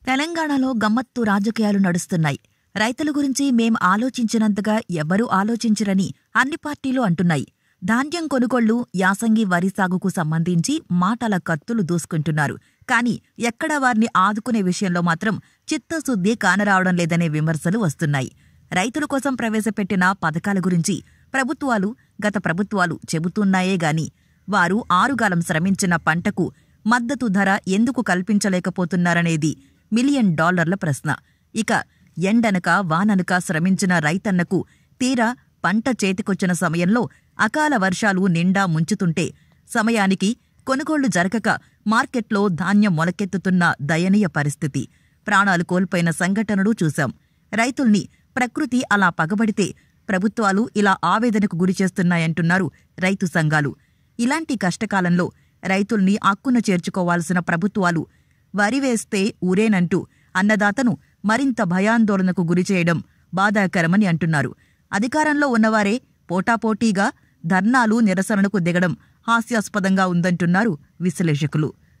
తెలంగాణలో గమ్మత్తు రాజకీయాలు నడుస్తున్నాయి రైతుల గురించి మేం ఆలోచించినంతగా ఎవ్వరూ ఆలోచించరని అన్ని పార్టీలు అంటున్నాయి ధాన్యం కొనుగోళ్లు యాసంగి వరి సాగుకు సంబంధించి మాటల కత్తులు దూసుకుంటున్నారు కానీ ఎక్కడా వారిని ఆదుకునే విషయంలో మాత్రం చిత్తశుద్ధి కానరావడం లేదనే విమర్శలు వస్తున్నాయి రైతుల కోసం ప్రవేశపెట్టిన పథకాల గురించి ప్రభుత్వాలు గత ప్రభుత్వాలు చెబుతున్నాయే గాని వారు ఆరుగాలం శ్రమించిన పంటకు మద్దతు ధర ఎందుకు కల్పించలేకపోతున్నారనేది మిలియన్ డాలర్ల ప్రశ్న ఇక ఎండనక వాననక శ్రమించిన రైతన్నకు తీరా పంట చేతికొచ్చిన సమయంలో అకాల వర్షాలు నిండా ముంచుతుంటే సమయానికి కొనుగోళ్లు జరగక మార్కెట్లో ధాన్యం మొలకెత్తుతున్న దయనీయ పరిస్థితి ప్రాణాలు కోల్పోయిన సంఘటనలు చూశాం రైతుల్ని ప్రకృతి అలా పగబడితే ప్రభుత్వాలు ఇలా ఆవేదనకు గురిచేస్తున్నాయంటున్నారు రైతు సంఘాలు ఇలాంటి కష్టకాలంలో రైతుల్ని అక్కున చేర్చుకోవాల్సిన ప్రభుత్వాలు వరి వేస్తే ఊరేనంటూ అన్నదాతను మరింత భయాందోళనకు గురిచేయడం బాధాకరమని అంటున్నారు అధికారంలో ఉన్నవారే పోటాపోటీగా ధర్నాలు నిరసనలకు దిగడం హాస్యాస్పదంగా ఉందంటున్నారు విశ్లేషకులు